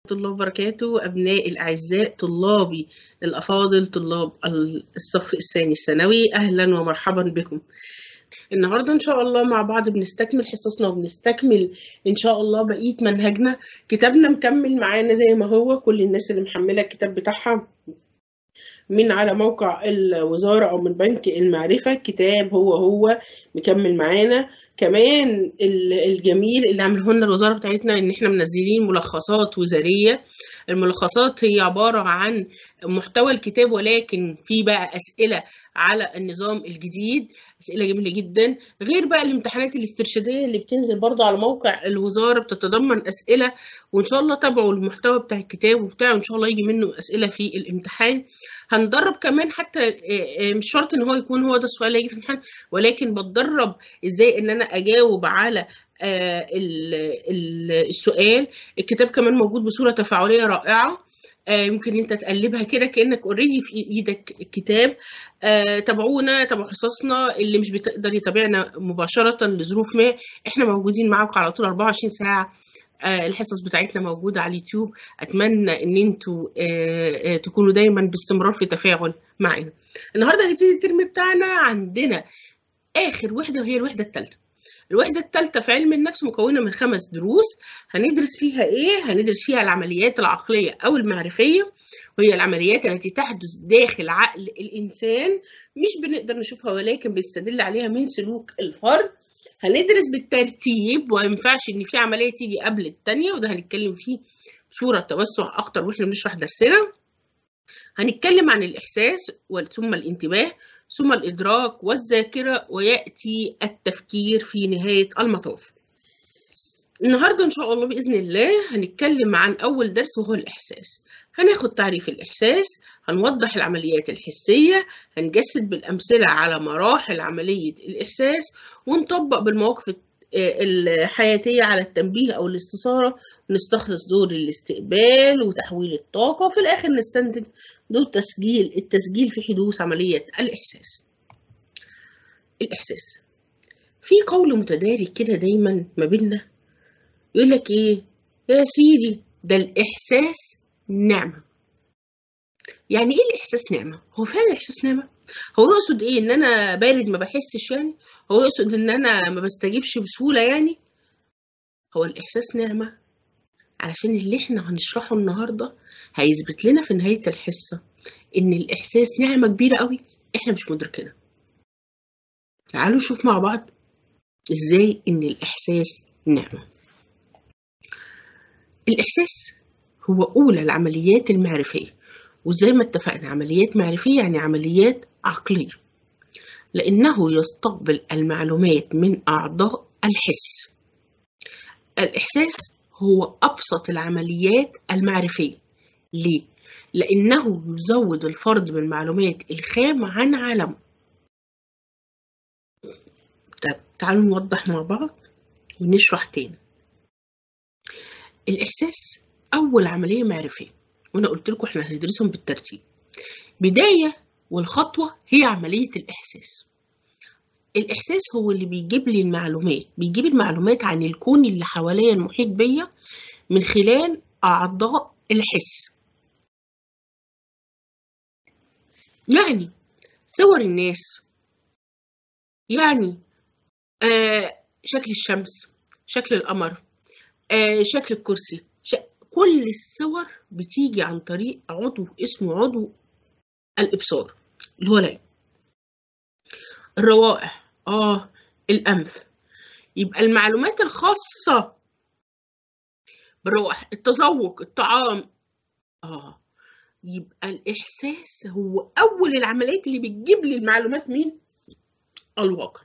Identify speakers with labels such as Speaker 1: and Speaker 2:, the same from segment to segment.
Speaker 1: الله وبركاته أبناء الأعزاء طلابي الأفاضل طلاب الصف الثاني الثانوي أهلا ومرحبا بكم النهارده إن شاء الله مع بعض بنستكمل حصصنا وبنستكمل إن شاء الله بقية منهجنا كتابنا مكمل معانا زي ما هو كل الناس اللي محملة الكتاب بتاعها من على موقع الوزارة أو من بنك المعرفة كتاب هو هو مكمل معانا كمان الجميل اللي عمله لنا الوزارة بتاعتنا إن إحنا منزلين ملخصات وزارية الملخصات هي عبارة عن محتوى الكتاب ولكن في بقى أسئلة على النظام الجديد أسئلة جميلة جدا غير بقى الامتحانات الاسترشادية اللي بتنزل برضه على موقع الوزارة بتتضمن أسئلة وإن شاء الله تابعوا المحتوى بتاع الكتاب وبتاعه إن شاء الله يجي منه أسئلة في الامتحان هندرب كمان حتى مش شرط إن هو يكون هو ده السؤال اللي هيجي في الامتحان ولكن بتدرب إزاي إن أنا أجاوب على السؤال الكتاب كمان موجود بصورة تفاعلية رائعة يمكن انت تقلبها كده كانك اوريدي في ايدك الكتاب تابعونا تابعوا حصصنا اللي مش بتقدر يتابعنا مباشره لظروف ما احنا موجودين معاكم على طول 24 ساعه الحصص بتاعتنا موجوده على اليوتيوب اتمنى ان انتوا تكونوا دايما باستمرار في تفاعل معنا النهارده هنبتدي الترم بتاعنا عندنا اخر وحده وهي الوحده الثالثه الوحدة الثالثة في علم النفس مكونة من خمس دروس هندرس فيها إيه؟ هندرس فيها العمليات العقلية أو المعرفية وهي العمليات التي تحدث داخل عقل الإنسان مش بنقدر نشوفها ولكن بيستدل عليها من سلوك الفرد هندرس بالترتيب وما ينفعش إن في عملية تيجي قبل التانية وده هنتكلم فيه بصورة توسع أكتر وإحنا بنشرح درسنا هنتكلم عن الإحساس ثم الانتباه ثم الإدراك والذاكرة ويأتي التفكير في نهاية المطاف النهاردة إن شاء الله بإذن الله هنتكلم عن أول درس وهو الإحساس هناخد تعريف الإحساس هنوضح العمليات الحسية هنجسد بالأمثلة على مراحل عملية الإحساس ونطبق بالمواقف الحياتية على التنبيه أو الاستثارة ونستخلص دور الاستقبال وتحويل الطاقة وفي الآخر نستنتج دور تسجيل التسجيل في حدوث عملية الإحساس الإحساس في قول متدارك كده دايما ما بيننا يقول لك إيه يا سيدي ده الإحساس نعمة يعني إيه الإحساس نعمة؟ هو فعلا الإحساس نعمة؟ هو يقصد إيه إن أنا بارد ما بحسش يعني؟ هو يقصد إن أنا ما بستجيبش بسهولة يعني؟ هو الإحساس نعمة علشان اللي احنا هنشرحه النهارده هيثبت لنا في نهايه الحصه ان الاحساس نعمه كبيره قوي احنا مش مدركينها تعالوا نشوف مع بعض ازاي ان الاحساس نعمه الاحساس هو اولى العمليات المعرفيه وزي ما اتفقنا عمليات معرفيه يعني عمليات عقليه لانه يستقبل المعلومات من اعضاء الحس الاحساس هو أبسط العمليات المعرفية ليه؟ لأنه يزود الفرد بالمعلومات الخام عن عالمه طب تعالوا نوضح مع بعض ونشرح تاني الإحساس أول عملية معرفية وأنا قلت لكم إحنا هندرسهم بالترتيب بداية والخطوة هي عملية الإحساس الإحساس هو اللي بيجيب لي المعلومات بيجيب المعلومات عن الكون اللي حواليا المحيط بيا من خلال أعضاء الحس يعني صور الناس يعني آه شكل الشمس شكل القمر آه شكل الكرسي شك... كل الصور بتيجي عن طريق عضو اسمه عضو الإبصار اللي هو العين الروائح اه الانف يبقى المعلومات الخاصه بالروائح التذوق الطعام اه يبقى الاحساس هو اول العمليات اللي بتجيب لي المعلومات مين الواقع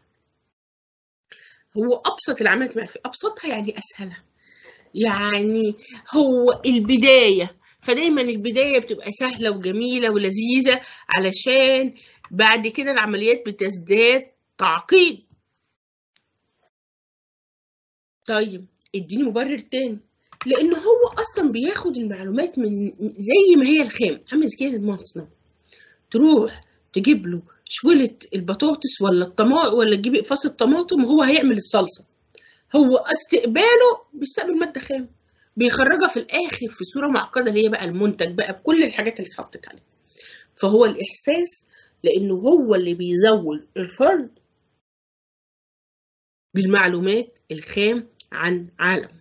Speaker 1: هو ابسط العمليات ما في ابسطها يعني اسهلها يعني هو البدايه فدايما البدايه بتبقى سهله وجميله ولذيذه علشان بعد كده العمليات بتزداد تعقيد طيب اديني مبرر تاني لان هو اصلا بياخد المعلومات من زي ما هي الخام عامل زي كده المصنع تروح تجيب له شويلة البطاطس ولا الطماطم ولا تجيب اقفاص الطماطم وهو هيعمل الصلصة هو استقباله بيستقبل مادة خام بيخرجها في الاخر في صوره معقده اللي هي بقى المنتج بقى بكل الحاجات اللي اتحطت عليه فهو الاحساس لانه هو اللي بيزود الفرد بالمعلومات الخام عن عالم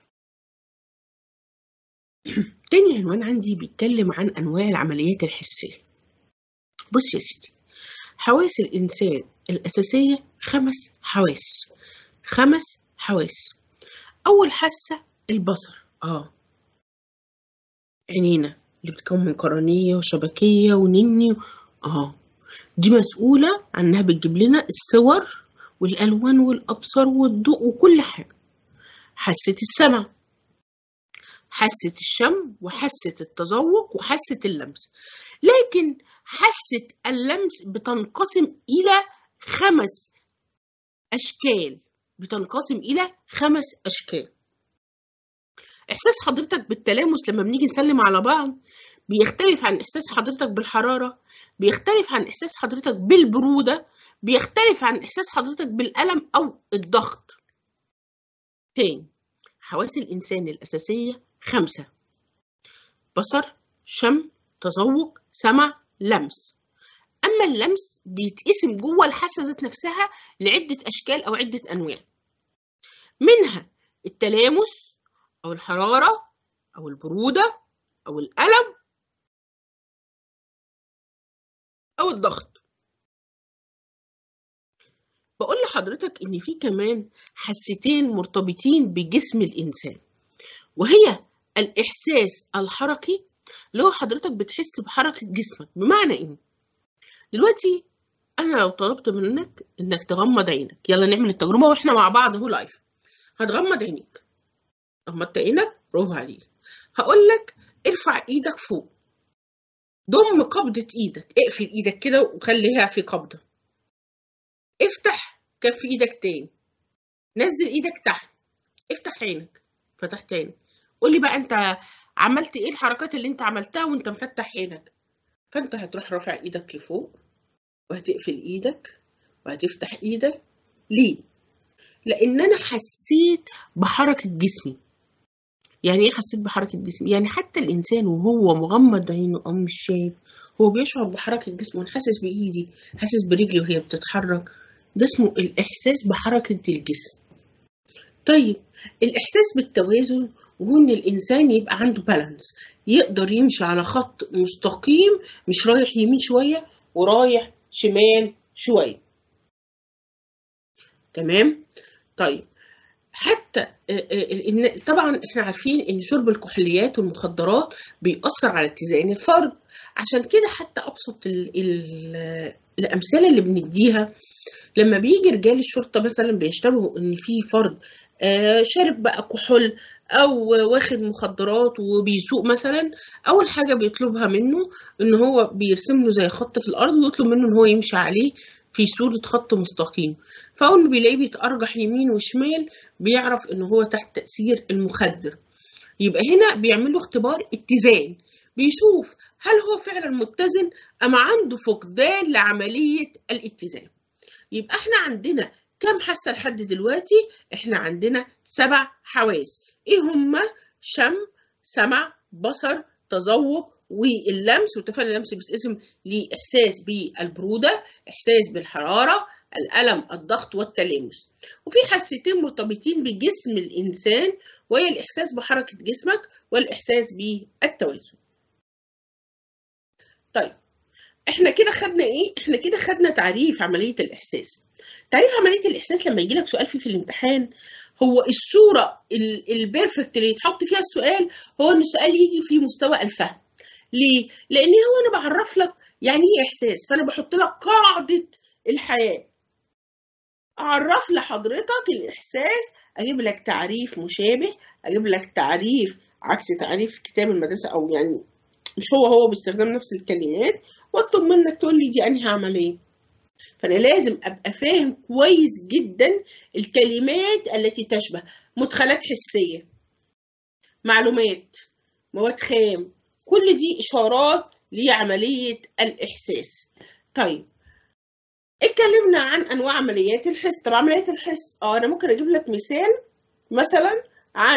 Speaker 1: تاني عنوان عندي بيتكلم عن انواع العمليات الحسيه بص يا سيدي حواس الانسان الاساسيه خمس حواس خمس حواس اول حاسه البصر اه عينينا اللي بتكون من قرنيه وشبكيه ونني اه دي مسؤوله عنها بتجيب لنا الصور والالوان والابصار والضوء وكل حاجه حاسه السمع حاسه الشم وحاسه التذوق وحاسه اللمس لكن حاسه اللمس بتنقسم الى خمس اشكال بتنقسم الى خمس اشكال احساس حضرتك بالتلامس لما بنيجي نسلم على بعض بيختلف عن احساس حضرتك بالحراره بيختلف عن احساس حضرتك بالبروده بيختلف عن احساس حضرتك بالالم او الضغط تاني حواس الانسان الاساسيه خمسه بصر شم تذوق سمع لمس اما اللمس بيتقسم جوه الحاسه ذات نفسها لعده اشكال او عده انواع منها التلامس او الحراره او البروده او الالم او الضغط بقول لحضرتك ان في كمان حاستين مرتبطين بجسم الانسان وهي الاحساس الحركي اللي هو حضرتك بتحس بحركه جسمك بمعنى ايه دلوقتي انا لو طلبت منك انك تغمض عينك يلا نعمل التجربه واحنا مع بعض اهو لايف هتغمض عينيك غمضت عينك برافو عليك هقول لك ارفع ايدك فوق ضم قبضة ايدك اقفل ايدك كده وخليها في قبضة افتح كف ايدك تاني نزل ايدك تحت افتح عينك فتحت عينك قولي بقى انت عملت ايه الحركات اللي انت عملتها وانت مفتح عينك فانت هتروح رافع ايدك لفوق وهتقفل ايدك وهتفتح ايدك ليه لان انا حسيت بحركة جسمي يعني ايه حسيت بحركة جسمي يعني حتى الانسان وهو مغمض عينه او مش شايف هو بيشعر بحركة جسمه انا حاسس بايدي حاسس برجلي وهي بتتحرك ده اسمه الاحساس بحركة الجسم طيب الاحساس بالتوازن وهو ان الانسان يبقى عنده بالانس يقدر يمشي على خط مستقيم مش رايح يمين شويه ورايح شمال شويه تمام طيب حتى طبعا احنا عارفين ان شرب الكحوليات والمخدرات بيأثر على اتزان الفرد عشان كده حتى ابسط ال ال الامثله اللي بنديها لما بيجي رجال الشرطه مثلا بيشتبهوا ان في فرد شارب بقى كحول او واخد مخدرات وبيسوق مثلا اول حاجه بيطلبها منه ان هو بيرسم له زي خط في الارض ويطلب منه ان هو يمشي عليه في صورة خط مستقيم فأول ما بيلاقيه بيتأرجح يمين وشمال بيعرف إن هو تحت تأثير المخدر يبقى هنا بيعمل له اختبار اتزان بيشوف هل هو فعلا متزن أم عنده فقدان لعملية الاتزان يبقى احنا عندنا كم حاسة لحد دلوقتي احنا عندنا سبع حواس ايه هما شم سمع بصر تذوق واللمس واتفقنا اللمس بيتقسم لإحساس بالبرودة إحساس بالحرارة الألم الضغط والتلامس وفي حاستين مرتبطين بجسم الإنسان وهي الإحساس بحركة جسمك والإحساس بالتوازن طيب احنا كده خدنا ايه احنا كده خدنا تعريف عمليه الاحساس تعريف عمليه الاحساس لما يجي لك سؤال فيه في الامتحان هو الصوره البيرفكت اللي يتحط فيها السؤال هو ان السؤال يجي في مستوى الفهم ليه لان هو انا بعرف لك يعني ايه احساس فانا بحط لك قاعده الحياه اعرف لحضرتك الاحساس اجيب لك تعريف مشابه اجيب لك تعريف عكس تعريف كتاب المدرسه او يعني مش هو هو باستخدام نفس الكلمات واطلب منك تقول لي دي انهي عمليه فانا لازم ابقى فاهم كويس جدا الكلمات التي تشبه مدخلات حسيه معلومات مواد خام كل دي اشارات لعمليه الاحساس طيب اتكلمنا عن انواع عمليات الحس طب عمليات الحس اه انا ممكن اجيب لك مثال مثلا عن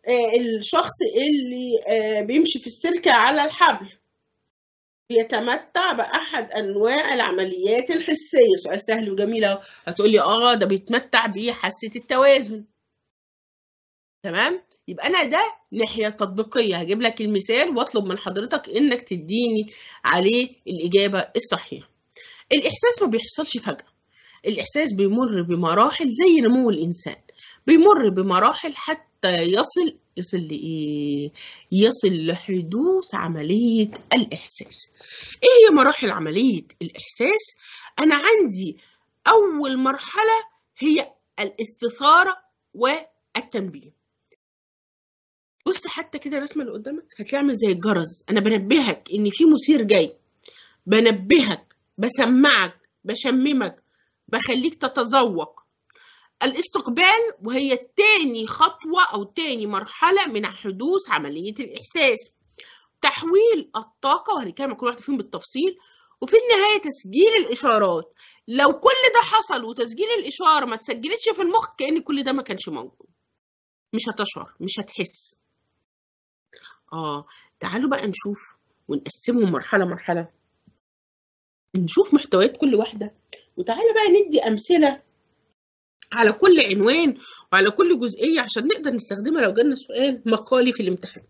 Speaker 1: الشخص اللي بيمشي في السلكة على الحبل بيتمتع بأحد أنواع العمليات الحسية سؤال سهل وجميل أهو هتقولي آه ده بيتمتع بحاسة التوازن تمام يبقى أنا ده ناحية تطبيقية هجيب لك المثال وأطلب من حضرتك إنك تديني عليه الإجابة الصحيحة الإحساس ما بيحصلش فجأة الإحساس بيمر بمراحل زي نمو الإنسان بيمر بمراحل حتى يصل يصل لإيه؟ يصل لحدوث عملية الإحساس. إيه هي مراحل عملية الإحساس؟ أنا عندي أول مرحلة هي الاستثارة والتنبيه. بص حتى كده الرسمة اللي قدامك هتلاقي عامل زي الجرس، أنا بنبهك إن في مثير جاي. بنبهك، بسمعك، بشممك، بخليك تتذوق. الاستقبال وهي تاني خطوة أو تاني مرحلة من حدوث عملية الإحساس تحويل الطاقة وهنتكلم كل واحدة فيهم بالتفصيل وفي النهاية تسجيل الإشارات لو كل ده حصل وتسجيل الإشارة ما تسجلتش في المخ كأن كل ده ما كانش موجود مش هتشعر مش هتحس آه تعالوا بقى نشوف ونقسمهم مرحلة مرحلة نشوف محتويات كل واحدة وتعالى بقى ندي أمثلة على كل عنوان وعلى كل جزئية عشان نقدر نستخدمها لو جالنا سؤال مقالي في الامتحان.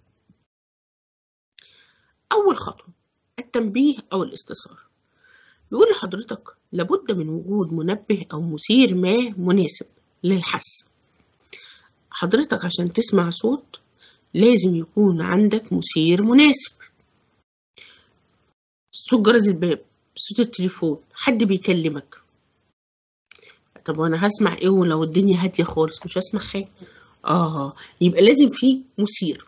Speaker 1: أول خطوة التنبيه أو الاستثارة. بيقول لحضرتك لابد من وجود منبه أو مثير ما مناسب للحس. حضرتك عشان تسمع صوت لازم يكون عندك مثير مناسب. صوت جرس الباب، صوت التليفون، حد بيكلمك، طب وانا هسمع ايه ولو الدنيا هاديه خالص مش هسمع حاجه اه يبقى لازم في مثير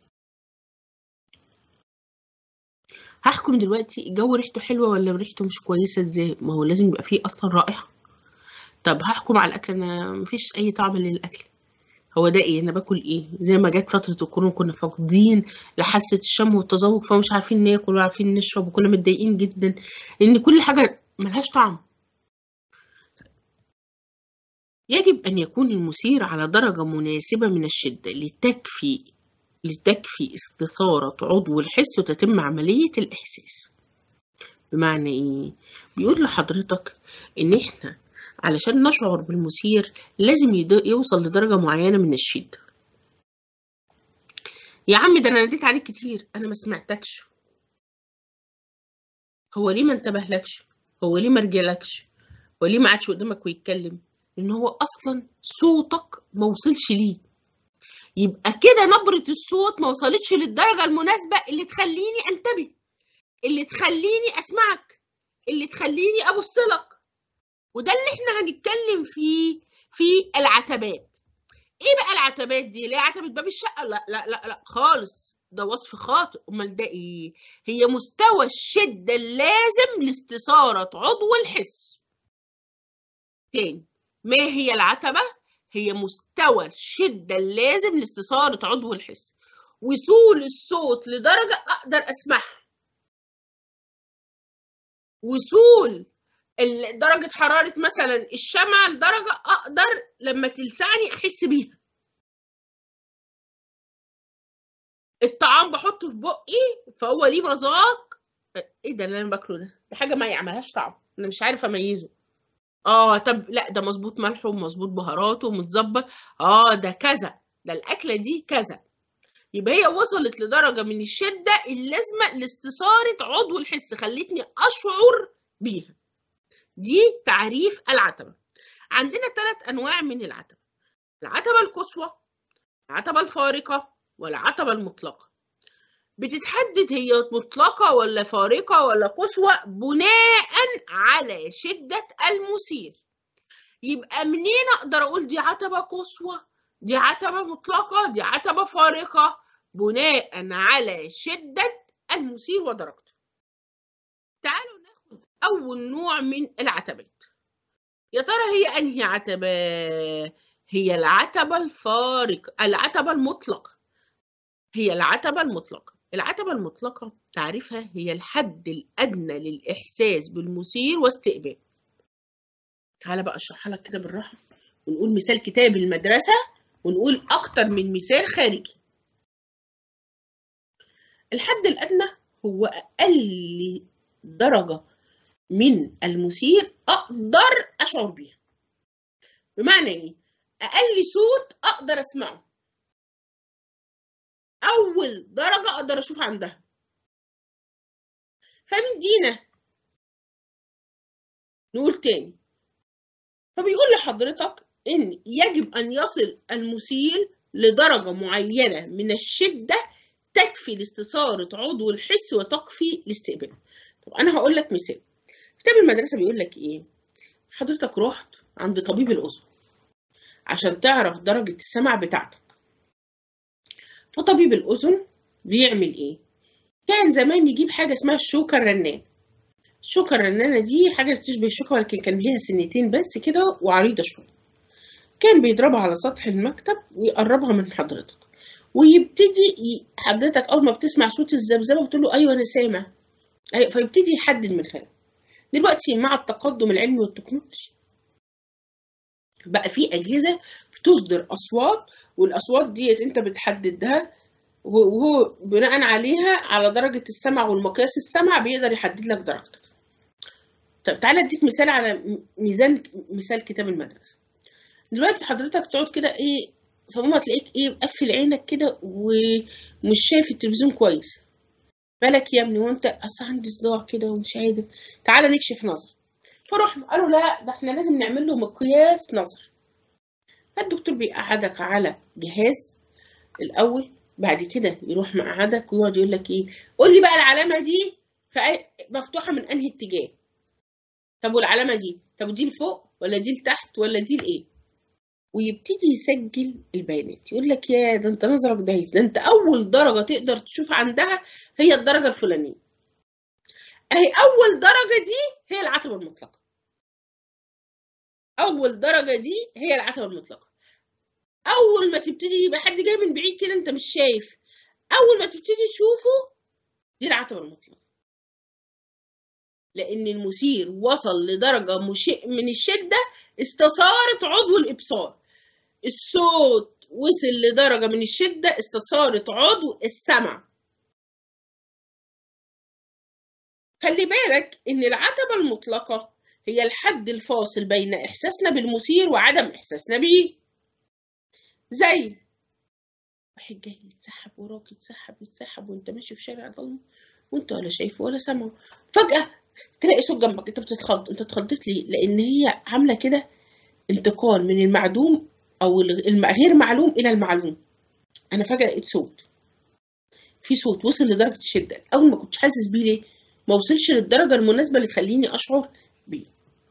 Speaker 1: هحكم دلوقتي الجو ريحته حلوه ولا ريحته مش كويسه ازاي ما هو لازم يبقى فيه اصلا رائحه طب هحكم على الاكل انا مفيش اي طعم للاكل هو ده ايه انا باكل ايه زي ما جت فتره الكورونا كنا فاقدين لحاسه الشم والتذوق فمش عارفين ناكل ولا عارفين نشرب وكنا متضايقين جدا لان كل حاجه ملهاش طعم يجب أن يكون المثير على درجة مناسبة من الشدة لتكفي لتكفي استثارة عضو الحس وتتم عملية الإحساس بمعنى إيه؟ بيقول لحضرتك إن إحنا علشان نشعر بالمثير لازم يوصل لدرجة معينة من الشدة يا عم ده أنا ناديت عليك كتير أنا ما سمعتكش هو ليه ما انتبهلكش هو ليه ما رجعلكش هو ليه ما قعدش قدامك ويتكلم لان هو اصلا صوتك ما وصلش ليه يبقى كده نبرة الصوت ما وصلتش للدرجة المناسبة اللي تخليني انتبه اللي تخليني اسمعك اللي تخليني ابص لك وده اللي احنا هنتكلم فيه في العتبات ايه بقى العتبات دي اللي هي عتبة باب الشقة لا لا لا لا خالص ده وصف خاطئ امال ده ايه هي مستوى الشدة اللازم لاستثارة عضو الحس تاني ما هي العتبة؟ هي مستوى الشدة اللازم لاستثارة عضو الحس وصول الصوت لدرجة أقدر أسمعها وصول درجة حرارة مثلا الشمعة لدرجة أقدر لما تلسعني أحس بيها الطعام بحطه في بقي فهو ليه مذاق ايه ده اللي انا باكله ده؟ ده حاجه ما يعملهاش طعم انا مش عارف اميزه اه طب لا ده مظبوط ملحه ومظبوط بهاراته ومتظبط اه ده كذا ده الاكله دي كذا يبقى هي وصلت لدرجه من الشده اللازمه لاستثاره عضو الحس خلتني اشعر بيها دي تعريف العتبه عندنا ثلاث انواع من العتبه العتبه القصوى العتبه الفارقه والعتبه المطلقه بتتحدد هي مطلقة ولا فارقة ولا قصوى بناء على شدة المثير يبقى منين أقدر أقول دي عتبة قصوى دي عتبة مطلقة دي عتبة فارقة بناء على شدة المثير ودرجته تعالوا ناخد أول نوع من العتبات يا ترى هي أنهي عتبة هي العتبة الفارقة العتبة المطلقة هي العتبة المطلقة العتبة المطلقة تعريفها هي الحد الأدنى للإحساس بالمثير واستقبال تعالى بقى أشرحها لك كده بالراحة ونقول مثال كتاب المدرسة ونقول أكتر من مثال خارجي الحد الأدنى هو أقل درجة من المثير أقدر أشعر بيها بمعنى إيه؟ أقل صوت أقدر أسمعه أول درجة أقدر أشوف عندها فمدينا نقول تاني فبيقول لحضرتك إن يجب أن يصل المثير لدرجة معينة من الشدة تكفي لاستثارة عضو الحس وتكفي لاستقباله طب أنا هقول لك مثال كتاب المدرسة بيقول لك إيه حضرتك رحت عند طبيب الأذن عشان تعرف درجة السمع بتاعتك فطبيب الأذن بيعمل إيه كان زمان يجيب حاجة اسمها الشوكة الرنان الشوكة الرنانة دي حاجة تشبه الشوكة ولكن كان ليها سنتين بس كده وعريضة شوية كان بيضربها على سطح المكتب ويقربها من حضرتك ويبتدي حضرتك أول ما بتسمع صوت الذبذبة بتقول له أيوه أنا سامع أيوة فيبتدي يحدد من خلالها دلوقتي مع التقدم العلمي والتكنولوجي بقى في أجهزة بتصدر أصوات والأصوات ديت أنت بتحددها وهو بناء عليها على درجة السمع والمقياس السمع بيقدر يحدد لك درجتك طب تعالى اديك مثال على ميزان مثال كتاب المدرسة دلوقتي حضرتك تقعد كده ايه فماما تلاقيك ايه مقفل عينك كده ومش شايف التلفزيون كويس بالك يا ابني وانت اصل عندي صداع كده ومش قادر تعالى نكشف نظر فرحنا قالوا لا ده احنا لازم نعمل له مقياس نظر فالدكتور بيقعدك على جهاز الاول بعد كده يروح مقعدك ويقعد يقول لك ايه قول لي بقى العلامه دي مفتوحه من انهي اتجاه طب والعلامه دي طب دي لفوق ولا دي لتحت ولا دي لايه ويبتدي يسجل البيانات يقول لك يا ده انت نظرك ضعيف ده انت اول درجه تقدر تشوف عندها هي الدرجه الفلانيه اهي اول درجه دي هي العتبه المطلقه اول درجه دي هي العتبه المطلقه اول ما تبتدي يبقى حد جاي من بعيد كده انت مش شايف اول ما تبتدي تشوفه دي العتبه المطلقه لان المثير وصل لدرجه من الشده استصارت عضو الابصار الصوت وصل لدرجه من الشده استصارت عضو السمع خلي بالك ان العتبه المطلقه هي الحد الفاصل بين احساسنا بالمثير وعدم احساسنا بيه زي واحد جاي يتسحب وراك يتسحب يتسحب وانت ماشي في شارع ضلمه وانت ولا شايفه ولا سامعه فجاه تلاقي صوت جنبك انت بتتخض انت اتخضيت ليه لان هي عامله كده انتقال من المعدوم او غير معلوم الى المعلوم انا فجاه لقيت صوت في صوت وصل لدرجه الشده اول ما كنتش حاسس بيه ليه ما وصلش للدرجه المناسبه اللي تخليني اشعر بيه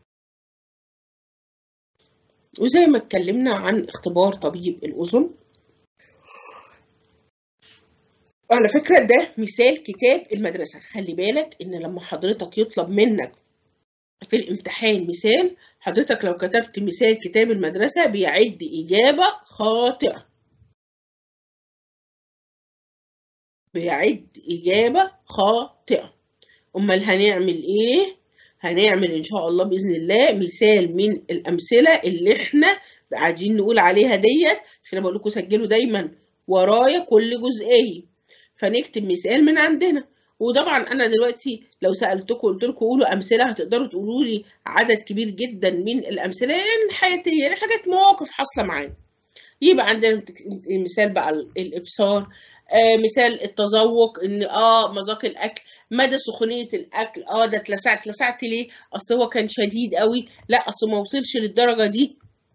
Speaker 1: وزي ما اتكلمنا عن اختبار طبيب الأذن على فكرة ده مثال كتاب المدرسة خلي بالك إن لما حضرتك يطلب منك في الامتحان مثال حضرتك لو كتبت مثال كتاب المدرسة بيعد إجابة خاطئة بيعد إجابة خاطئة أمال هنعمل إيه؟ هنعمل ان شاء الله باذن الله مثال من الامثله اللي احنا قاعدين نقول عليها ديت عشان بقول لكم سجلوا دايما ورايا كل جزئيه فنكتب مثال من عندنا وطبعا انا دلوقتي لو سالتكم قلت لكم قولوا امثله هتقدروا تقولوا لي عدد كبير جدا من الامثله يعني حياتيه يعني حاجات مواقف حاصله معانا يبقى عندنا المثال بقى الابصار آه مثال التذوق ان اه مذاق الاكل مدى سخونيه الاكل اه ده اتلسعت اتلسعت ليه اصل هو كان شديد قوي لا اصل ما وصلش للدرجه دي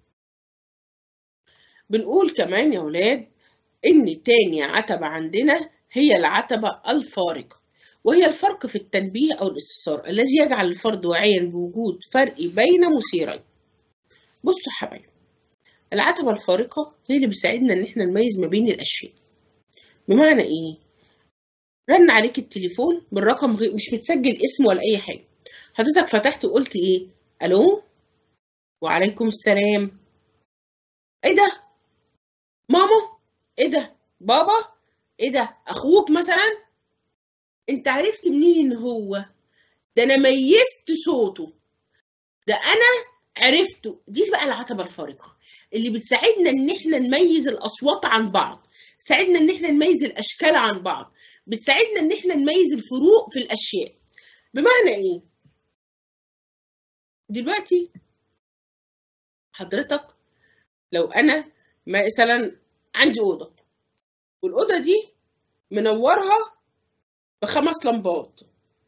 Speaker 1: بنقول كمان يا ولاد ان تاني عتبه عندنا هي العتبه الفارقه وهي الفرق في التنبيه او الاستفسار الذي يجعل الفرد واعيا بوجود فرق بين مثيرين بصوا حبايبي العتبه الفارقه هي اللي بتساعدنا ان احنا نميز ما بين الاشياء بمعنى ايه رن عليك التليفون بالرقم مش متسجل اسم ولا اي حاجه حضرتك فتحت وقلت ايه الو وعليكم السلام ايه ده ماما ايه ده بابا ايه ده اخوك مثلا انت عرفت منين ان هو ده انا ميزت صوته ده انا عرفته دي بقى العتبه الفارقه اللي بتساعدنا ان احنا نميز الاصوات عن بعض تساعدنا ان احنا نميز الاشكال عن بعض بتساعدنا ان احنا نميز الفروق في الاشياء بمعنى ايه دلوقتي حضرتك لو انا مثلا عندي اوضه والاوضه دي منورها بخمس لمبات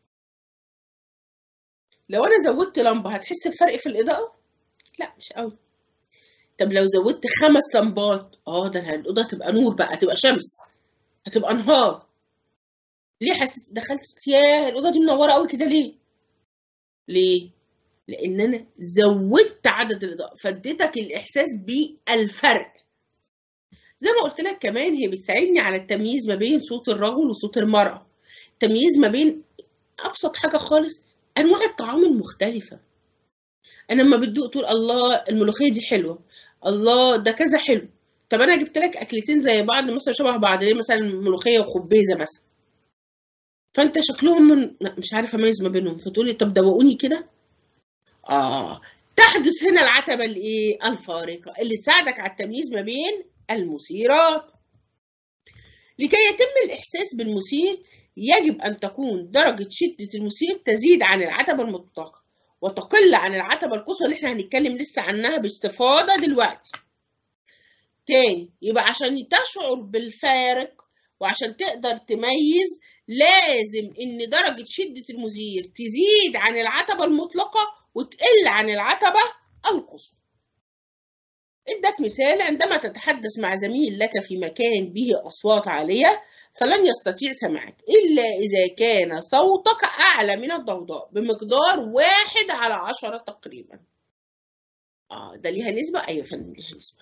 Speaker 1: لو انا زودت لمبه هتحس بفرق في الاضاءه لا مش قوي طب لو زودت خمس لمبات اه ده الاوضه هتبقى نور بقى هتبقى شمس هتبقى نهار ليه حسيت دخلت ياه الاوضه دي منوره قوي كده ليه ليه لان انا زودت عدد الاضاءه فاديتك الاحساس بالفرق زي ما قلت لك كمان هي بتساعدني على التمييز ما بين صوت الرجل وصوت المراه تمييز ما بين ابسط حاجه خالص انواع الطعام المختلفه انا لما بتدوق تقول الله الملوخيه دي حلوه الله ده كذا حلو طب انا جبت لك اكلتين زي بعض مثلا شبه بعض ليه مثلا ملوخيه وخبيزه مثلا فانت شكلهم من مش عارفه اميز ما بينهم فتقولي طب دوقوني كده اه تحدث هنا العتبه الايه الفارقه اللي تساعدك على التمييز ما بين المثيرات لكي يتم الاحساس بالمثير يجب ان تكون درجه شده المثير تزيد عن العتبه المطلقه وتقل عن العتبه القصوى اللي احنا هنتكلم لسه عنها باستفاضه دلوقتي تاني يبقى عشان تشعر بالفارق وعشان تقدر تميز لازم ان درجة شدة المثير تزيد عن العتبة المطلقة وتقل عن العتبة القصوى ادك مثال عندما تتحدث مع زميل لك في مكان به أصوات عالية فلن يستطيع سماعك إلا إذا كان صوتك أعلى من الضوضاء بمقدار واحد على عشرة تقريبا آه ده ليها نسبة أيوة فندم ليها نسبة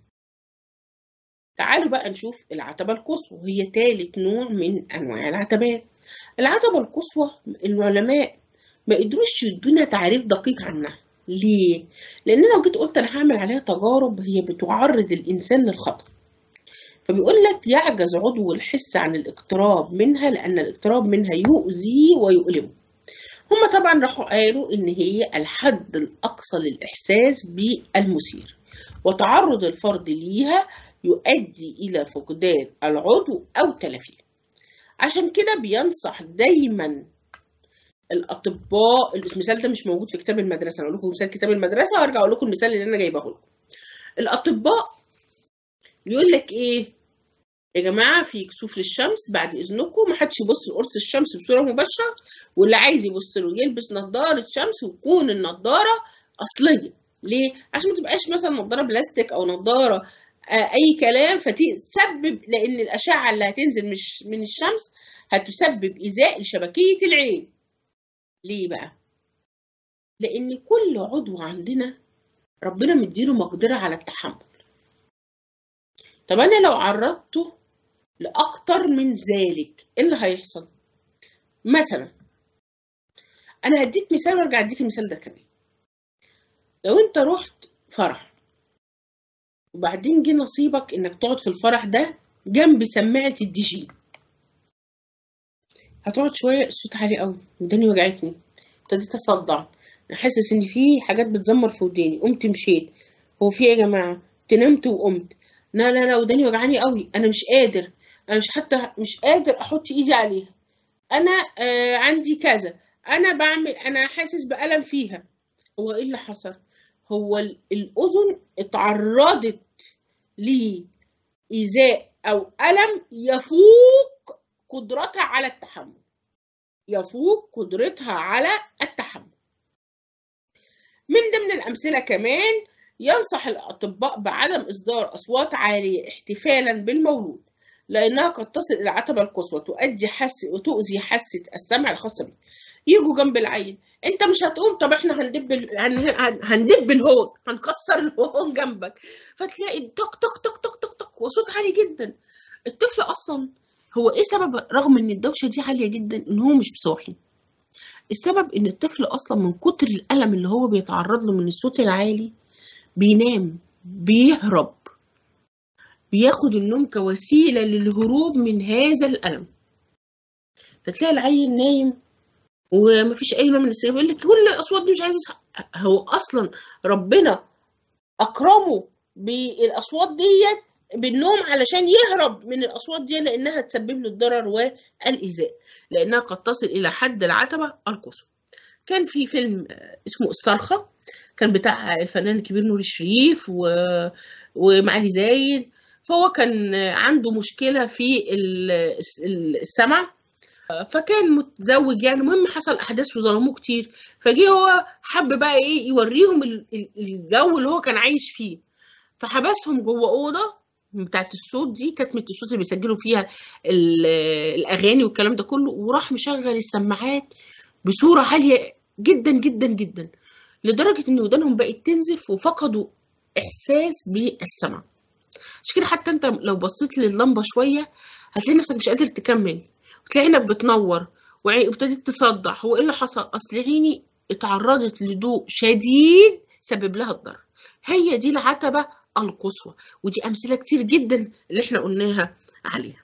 Speaker 1: تعالوا بقى نشوف العتبة القصوى وهي ثالث نوع من أنواع العتبات العتبة القصوى العلماء ما قدروش يدونا تعريف دقيق عنها ليه؟ لأن لو جيت قلت أنا هعمل عليها تجارب هي بتعرض الإنسان للخطر فبيقول لك يعجز عضو الحس عن الاقتراب منها لأن الاقتراب منها يؤذي ويؤلم هم طبعا راحوا قالوا إن هي الحد الأقصى للإحساس بالمثير وتعرض الفرد ليها يؤدي إلى فقدان العضو أو تلفيه عشان كده بينصح دايما الأطباء المثال ده مش موجود في كتاب المدرسة أنا أقول لكم مثال كتاب المدرسة وأرجع أقول لكم المثال اللي أنا جايبه لكم الأطباء بيقول لك إيه يا جماعة في كسوف للشمس بعد إذنكم ما حدش يبص لقرص الشمس بصورة مباشرة واللي عايز يبص له يلبس نظارة شمس وتكون النظارة أصلية ليه؟ عشان ما تبقاش مثلا نظارة بلاستيك أو نظارة اي كلام فتسبب لان الاشعه اللي هتنزل مش من الشمس هتسبب ايذاء لشبكيه العين ليه بقى لان كل عضو عندنا ربنا مديله مقدره على التحمل طب انا لو عرضته لاكتر من ذلك ايه اللي هيحصل مثلا انا هديك مثال وارجع اديك المثال ده كمان لو انت رحت فرح وبعدين جه نصيبك انك تقعد في الفرح ده جنب سماعة الدي جي هتقعد شوية الصوت عالي قوي وداني وجعتني ابتديت اصدع انا حاسس ان في حاجات بتزمر في وداني قمت مشيت هو في ايه يا جماعة تنمت وقمت لا لا لا وداني وجعاني قوي انا مش قادر انا مش حتى مش قادر احط ايدي عليها انا آه عندي كذا انا بعمل انا حاسس بألم فيها هو ايه اللي حصل هو الأذن اتعرضت لإيذاء أو ألم يفوق قدرتها على التحمل يفوق قدرتها على التحمل من ضمن الأمثلة كمان ينصح الأطباء بعدم إصدار أصوات عالية احتفالا بالمولود لأنها قد تصل إلى العتبة القصوى تؤدي حس وتؤذي حاسة السمع الخاصة به يجوا جنب العين انت مش هتقوم طب احنا هندب هندب الهون هنكسر الهون جنبك فتلاقي طق طق طق طق طق طق وصوت عالي جدا الطفل اصلا هو ايه سبب رغم ان الدوشه دي عاليه جدا ان هو مش صاحي السبب ان الطفل اصلا من كتر الالم اللي هو بيتعرض له من الصوت العالي بينام بيهرب بياخد النوم كوسيله للهروب من هذا الالم فتلاقي العيل نايم ومفيش اي نوع من الاستجابه يقول لك كل الاصوات دي مش عايز هو اصلا ربنا اكرمه بالاصوات ديت بالنوم علشان يهرب من الاصوات دي لانها تسبب له الضرر والايذاء لانها قد تصل الى حد العتبه القصوى كان في فيلم اسمه الصرخه كان بتاع الفنان الكبير نور الشريف و... ومعالي زايد فهو كان عنده مشكله في السمع فكان متزوج يعني المهم حصل احداث وظلموه كتير فجه هو حب بقى ايه يوريهم الجو اللي هو كان عايش فيه فحبسهم جوه اوضه بتاعت الصوت دي كانت من الصوت اللي بيسجلوا فيها الاغاني والكلام ده كله وراح مشغل السماعات بصوره عاليه جدا جدا جدا لدرجه ان ودانهم بقت تنزف وفقدوا احساس بالسمع عشان كده حتى انت لو بصيت لللمبه شويه هتلاقي نفسك مش قادر تكمل وتلاقي عينك بتنور وابتديت تصدع هو ايه اللي حصل اصل عيني اتعرضت لضوء شديد سبب لها الضرر هي دي العتبه القصوى ودي امثله كتير جدا اللي احنا قلناها عليها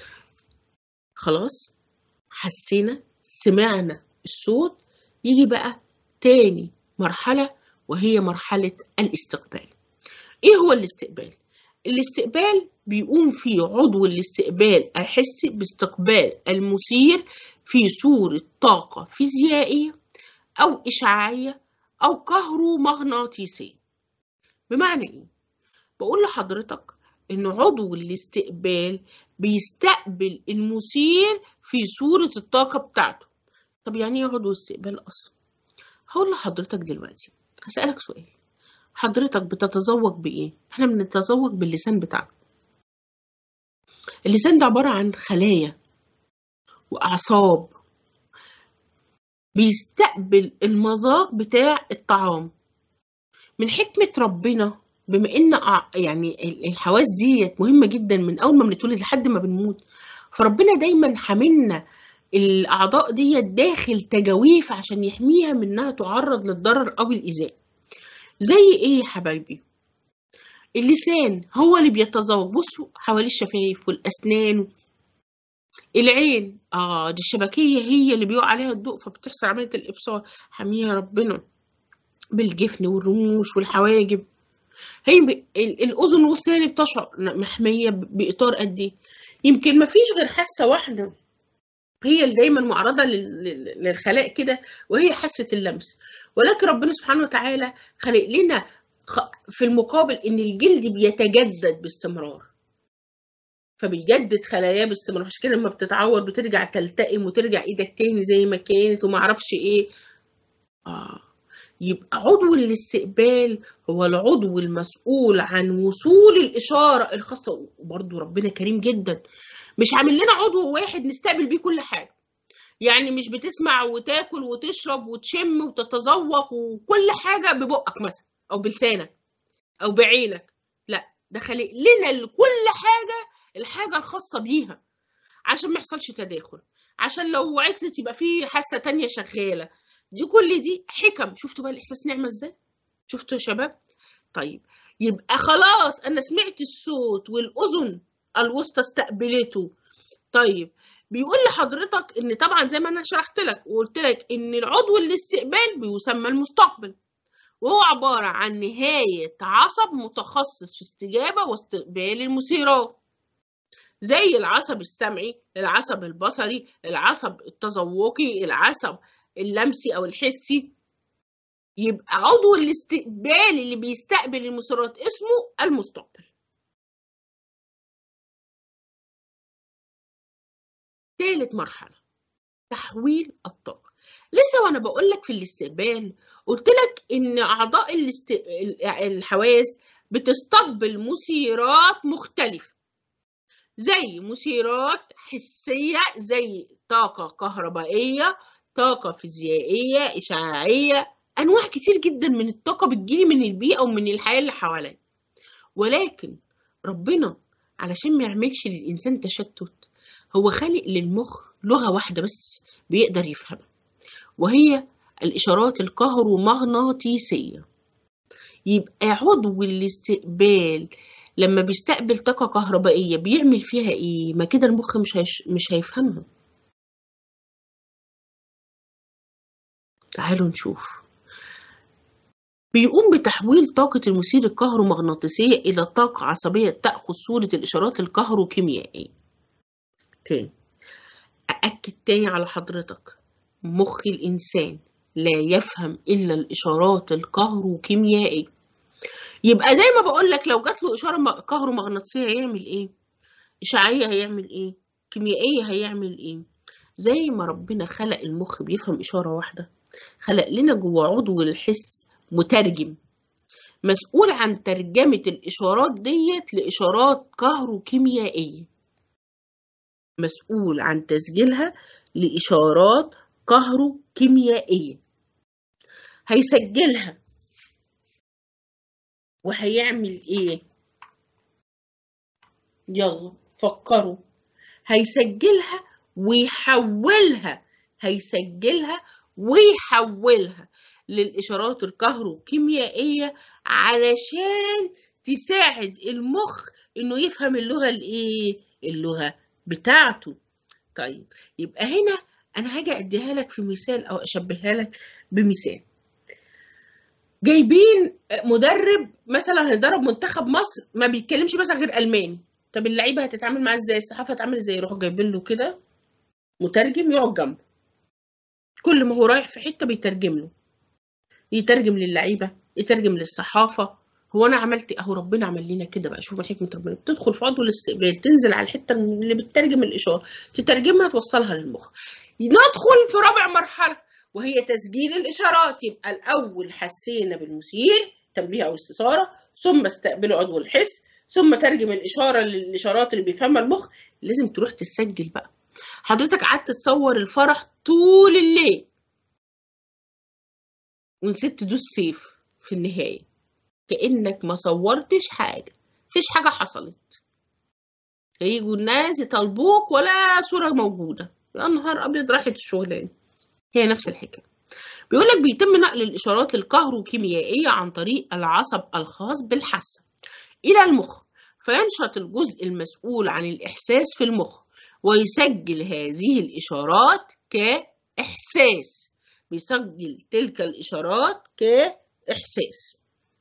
Speaker 1: خلاص حسينا سمعنا الصوت يجي بقى تاني مرحله وهي مرحله الاستقبال ايه هو الاستقبال الاستقبال بيقوم فيه عضو الاستقبال الحسي باستقبال المثير في صورة طاقة فيزيائية أو إشعاعية أو كهرومغناطيسية بمعنى إيه؟ بقول لحضرتك إن عضو الاستقبال بيستقبل المثير في صورة الطاقة بتاعته طب يعني إيه عضو استقبال أصلا؟ هقول لحضرتك دلوقتي هسألك سؤال حضرتك بتتذوق بإيه؟ إحنا بنتذوق باللسان بتاعنا اللسان ده عبارة عن خلايا وأعصاب بيستقبل المذاق بتاع الطعام من حكمة ربنا بما إن يعني الحواس دي مهمة جدا من أول ما بنتولد لحد ما بنموت فربنا دايما حاملنا الأعضاء دي داخل تجاويف عشان يحميها من إنها تعرض للضرر أو الإيذاء زي إيه يا حبايبي؟ اللسان هو اللي بيتذوق بصوا حوالي الشفايف والاسنان العين اه دي الشبكيه هي اللي بيقع عليها الضوء فبتحصل عمليه الابصار حميها ربنا بالجفن والرموش والحواجب هي ب... الاذن الوسطى اللي بتشعر محميه باطار قد ايه يمكن ما فيش غير حاسه واحده هي اللي دايما معرضه لل... للخلاء كده وهي حاسه اللمس ولكن ربنا سبحانه وتعالى خلق لنا في المقابل ان الجلد بيتجدد باستمرار فبيجدد خلاياه باستمرار عشان كده لما بتتعور بترجع تلتئم وترجع ايدك تاني زي ما كانت وما اعرفش ايه اه يبقى عضو الاستقبال هو العضو المسؤول عن وصول الاشاره الخاصه وبرده ربنا كريم جدا مش عامل لنا عضو واحد نستقبل بيه كل حاجه يعني مش بتسمع وتاكل وتشرب وتشم وتتذوق وكل حاجه ببقك مثلا او بلسانك او بعينك لا ده خلق لنا لكل حاجه الحاجه الخاصه بيها عشان ما يحصلش تداخل عشان لو عطلت يبقى في حاسه تانية شغاله دي كل دي حكم شفتوا بقى الاحساس نعمه ازاي شفتوا يا شباب طيب يبقى خلاص انا سمعت الصوت والاذن الوسطى استقبلته طيب بيقول لحضرتك ان طبعا زي ما انا شرحت لك وقلت لك ان العضو الاستقبال بيسمى المستقبل وهو عبارة عن نهاية عصب متخصص في استجابة واستقبال المثيرات زي العصب السمعي العصب البصري العصب التذوقي العصب اللمسي أو الحسي يبقى عضو الاستقبال اللي بيستقبل المثيرات اسمه المستقبل ثالث مرحلة تحويل الطاقة لسه وانا بقول لك في الاستقبال قلت لك ان اعضاء الاست... الحواس بتستقبل مثيرات مختلفه زي مثيرات حسيه زي طاقه كهربائيه طاقه فيزيائيه اشعاعيه انواع كتير جدا من الطاقه بتجيلي من البيئه ومن الحياه اللي حواليا ولكن ربنا علشان ما يعملش للانسان تشتت هو خالق للمخ لغه واحده بس بيقدر يفهمها وهي الإشارات الكهرومغناطيسية يبقى عضو الاستقبال لما بيستقبل طاقة كهربائية بيعمل فيها إيه؟ ما كده المخ مش هيش... مش هيفهمها تعالوا نشوف بيقوم بتحويل طاقة المثير الكهرومغناطيسية إلى طاقة عصبية تأخذ صورة الإشارات الكهروكيميائية تاني أأكد تاني على حضرتك مخ الإنسان لا يفهم إلا الإشارات الكهروكيميائية يبقى دايما بقول لك لو جات له إشارة كهرومغناطيسية هيعمل إيه؟ إشعاعية هيعمل إيه؟ كيميائية هيعمل إيه؟ زي ما ربنا خلق المخ بيفهم إشارة واحدة خلق لنا جوه عضو الحس مترجم مسؤول عن ترجمة الإشارات ديت لإشارات كهروكيميائية مسؤول عن تسجيلها لإشارات كهروكيميائية هيسجلها وهيعمل إيه؟ يلا فكروا هيسجلها ويحولها هيسجلها ويحولها للإشارات الكهروكيميائية علشان تساعد المخ إنه يفهم اللغة الإيه؟ اللغة بتاعته. طيب يبقى هنا أنا هاجي أديها لك في مثال أو أشبهها لك بمثال. جايبين مدرب مثلا هيدرب منتخب مصر ما بيتكلمش مثلا غير ألماني. طب اللعيبة هتتعامل معاه ازاي؟ الصحافة هتتعامل ازاي؟ يروحوا جايبين له كده مترجم يقعد جنبه. كل ما هو رايح في حتة بيترجم له. يترجم للعيبه يترجم للصحافه هو انا عملت اهو ربنا عمل لنا كده بقى شوف حكمه ربنا بتدخل في عضو الاستقبال تنزل على الحته اللي بتترجم الاشاره تترجمها توصلها للمخ ندخل في رابع مرحله وهي تسجيل الاشارات يبقى الاول حسينا بالمثير تنبيه او استثاره ثم استقبلوا عضو الحس ثم ترجم الاشاره للاشارات اللي بيفهمها المخ لازم تروح تسجل بقى حضرتك قعدت تصور الفرح طول الليل ونسيت تدوس سيف في النهاية كأنك ما صورتش حاجة مفيش حاجة حصلت هيجوا الناس يطالبوك ولا صورة موجودة يا نهار أبيض راحت الشغلانة هي نفس الحكاية بيقولك بيتم نقل الإشارات الكهروكيميائية عن طريق العصب الخاص بالحاسة إلى المخ فينشط الجزء المسؤول عن الإحساس في المخ ويسجل هذه الإشارات كإحساس بيسجل تلك الإشارات كإحساس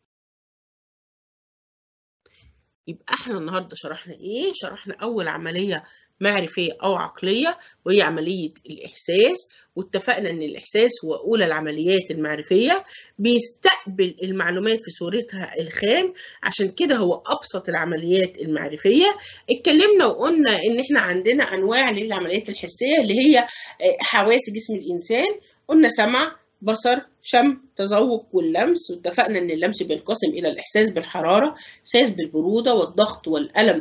Speaker 1: يبقى احنا النهاردة شرحنا ايه؟ شرحنا أول عملية معرفية أو عقلية وهي عملية الإحساس واتفقنا إن الإحساس هو أولى العمليات المعرفية بيستقبل المعلومات في صورتها الخام عشان كده هو أبسط العمليات المعرفية اتكلمنا وقلنا إن إحنا عندنا أنواع للعمليات الحسية اللي هي حواس جسم الإنسان قلنا سمع بصر شم تذوق واللمس واتفقنا ان اللمس بينقسم الى الاحساس بالحراره احساس بالبروده والضغط والالم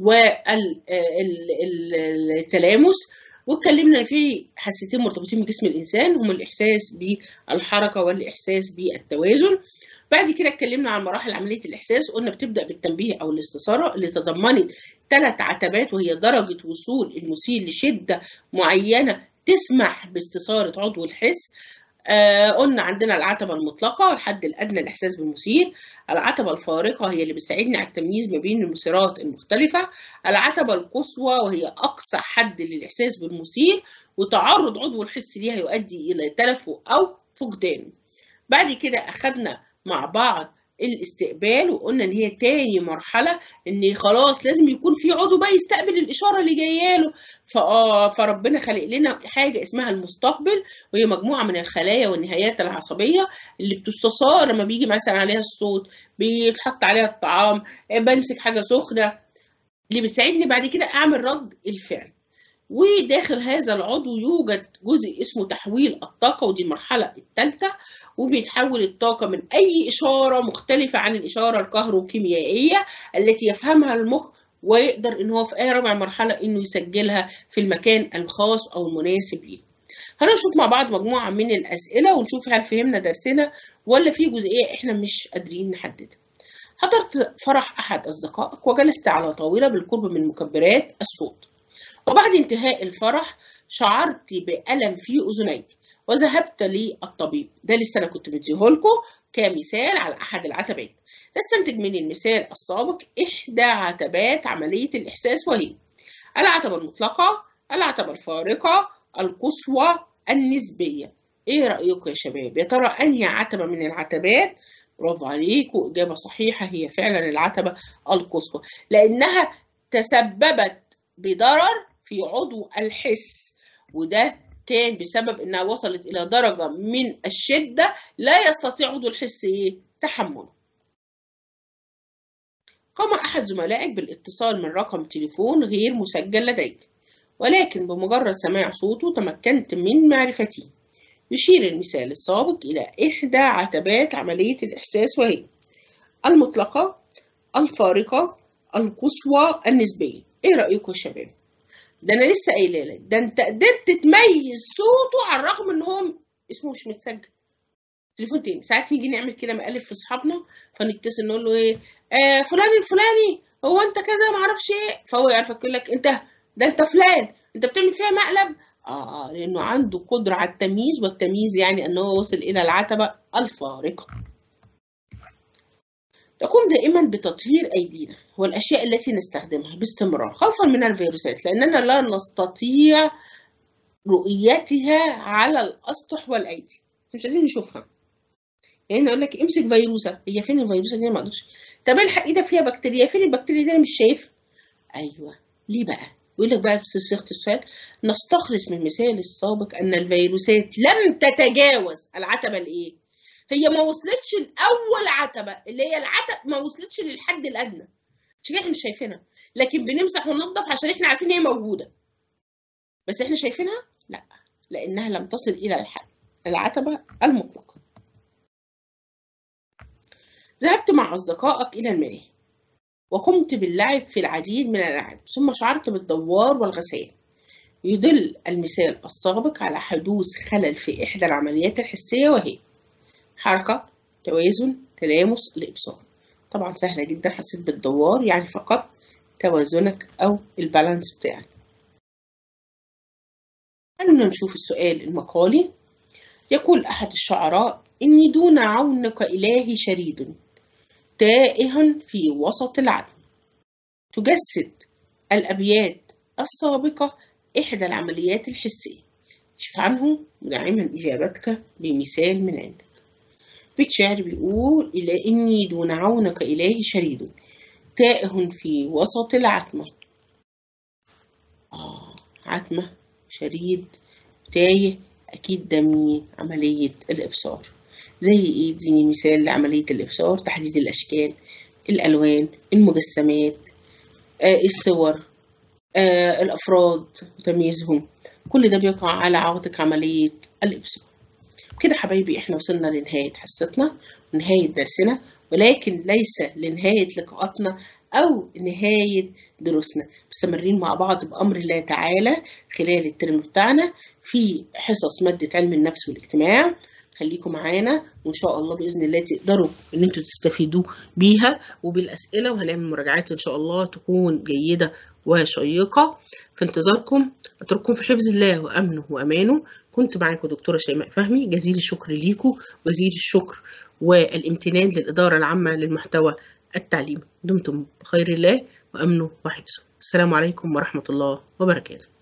Speaker 1: والتلامس واتكلمنا ان في حاستين مرتبطين بجسم الانسان هم الاحساس بالحركه والاحساس بالتوازن بعد كده اتكلمنا عن مراحل عمليه الاحساس قلنا بتبدا بالتنبيه او الاستثاره اللي تضمنت ثلاث عتبات وهي درجه وصول المثير لشده معينه تسمح باستثاره عضو الحس آه قلنا عندنا العتبة المطلقة والحد الأدنى الإحساس بالمثير العتبة الفارقة هي اللي بتساعدني على التمييز ما بين المثيرات المختلفة العتبة القصوى وهي أقصى حد للإحساس بالمثير وتعرض عضو الحس ليها يؤدي إلى تلفه أو فقدانه بعد كده أخدنا مع بعض الاستقبال وقلنا ان هي تاني مرحله ان خلاص لازم يكون في عضو بقى يستقبل الاشاره اللي جايه له فاه فربنا خلق لنا حاجه اسمها المستقبل وهي مجموعه من الخلايا والنهايات العصبيه اللي بتستثار لما بيجي مثلا عليها الصوت بيتحط عليها الطعام بمسك حاجه سخنه اللي بيساعدني بعد كده اعمل رد الفعل وداخل هذا العضو يوجد جزء اسمه تحويل الطاقة ودي المرحلة الثالثة وبيتحول الطاقة من أي إشارة مختلفة عن الإشارة الكهروكيميائية التي يفهمها المخ ويقدر إن هو في أي رابع مرحلة إنه يسجلها في المكان الخاص أو المناسب ليه. هنشوف مع بعض مجموعة من الأسئلة ونشوف هل فهمنا درسنا ولا في جزئية إحنا مش قادرين نحددها. حضرت فرح أحد أصدقائك وجلست على طاولة بالقرب من مكبرات الصوت. وبعد انتهاء الفرح شعرت بألم في أذنيك وذهبت للطبيب ده لسه أنا كنت مديهولكم كمثال على أحد العتبات نستنتج من المثال السابق إحدى عتبات عملية الإحساس وهي العتبة المطلقة العتبة الفارقة القصوى النسبية إيه رأيكم يا شباب يا ترى أنهي عتبة من العتبات برافو عليك وإجابة صحيحة هي فعلا العتبة القصوى لأنها تسببت بضرر في عضو الحس وده كان بسبب انها وصلت الى درجة من الشدة لا يستطيع عضو الحس ايه تحمله قام احد زملائك بالاتصال من رقم تليفون غير مسجل لديك ولكن بمجرد سماع صوته تمكنت من معرفته يشير المثال السابق إلى إحدى عتبات عملية الإحساس وهي المطلقة الفارقة القصوى النسبية إيه رأيكم يا شباب؟ ده أنا لسه قايله لك ده أنت قدرت تميز صوته على الرغم إن هو اسمه مش متسجل تليفون تاني ساعات نيجي نعمل كده مقالب في أصحابنا فنتصل نقول له إيه آه فلان الفلاني هو أنت كذا معرفش إيه فهو يعرفك يقول لك أنت ده أنت فلان أنت بتعمل فيها مقلب آه لأنه عنده قدرة على التمييز والتمييز يعني أنه وصل إلى العتبة الفارقة نقوم دائما بتطهير أيدينا والأشياء التي نستخدمها باستمرار خوفا من الفيروسات لأننا لا نستطيع رؤيتها على الأسطح والأيدي مش قادرين نشوفها يعني أقول لك امسك فيروسة هي فين الفيروسة دي ما أقدرش طب الحق إيدك فيها بكتيريا فين البكتيريا دي أنا مش شايفها أيوه ليه بقى يقول لك بقى بصيغه السؤال نستخلص من المثال السابق ان الفيروسات لم تتجاوز العتبه الايه؟ هي ما وصلتش لاول عتبه اللي هي العتبه ما وصلتش للحد الادنى عشان احنا مش شايفينها لكن بنمسح وننظف عشان احنا عارفين هي موجوده بس احنا شايفينها؟ لا لانها لم تصل الى الحد العتبه المطلقه ذهبت مع اصدقائك الى المياه وقمت باللعب في العديد من الألعاب ثم شعرت بالدوار والغثيان يدل المثال السابق على حدوث خلل في إحدى العمليات الحسية وهي حركة توازن تلامس الإبصار طبعا سهلة جدا حسيت بالدوار يعني فقط توازنك أو البالانس بتاعك خلونا نشوف السؤال المقالي يقول أحد الشعراء إني دون عونك إلهي شريد تائه في وسط العدم تجسد الأبيات السابقة إحدى العمليات الحسية شوف عنه دائما إجابتك بمثال من عندك بيت شعر بيقول إلى إني دون عونك إلهي شريد تائه في وسط العتمة آه عتمة شريد تايه أكيد ده من عملية الإبصار زي إيه اديني مثال لعملية الإبصار تحديد الأشكال الألوان المجسمات آه الصور آه الأفراد وتمييزهم كل ده بيقع على عاتق عملية الإبصار كده حبايبي احنا وصلنا لنهاية حصتنا ونهاية درسنا ولكن ليس لنهاية لقاءاتنا أو نهاية دروسنا مستمرين مع بعض بأمر الله تعالى خلال الترم بتاعنا في حصص مادة علم النفس والاجتماع خليكم معانا وان شاء الله باذن الله تقدروا ان انتوا تستفيدوا بيها وبالاسئله وهنعمل مراجعات ان شاء الله تكون جيده وشيقه في انتظاركم اترككم في حفظ الله وامنه وامانه كنت معاكم دكتوره شيماء فهمي جزيل الشكر ليكم وجزيل الشكر والامتنان للاداره العامه للمحتوى التعليمي دمتم بخير الله وامنه وحفظه السلام عليكم ورحمه الله وبركاته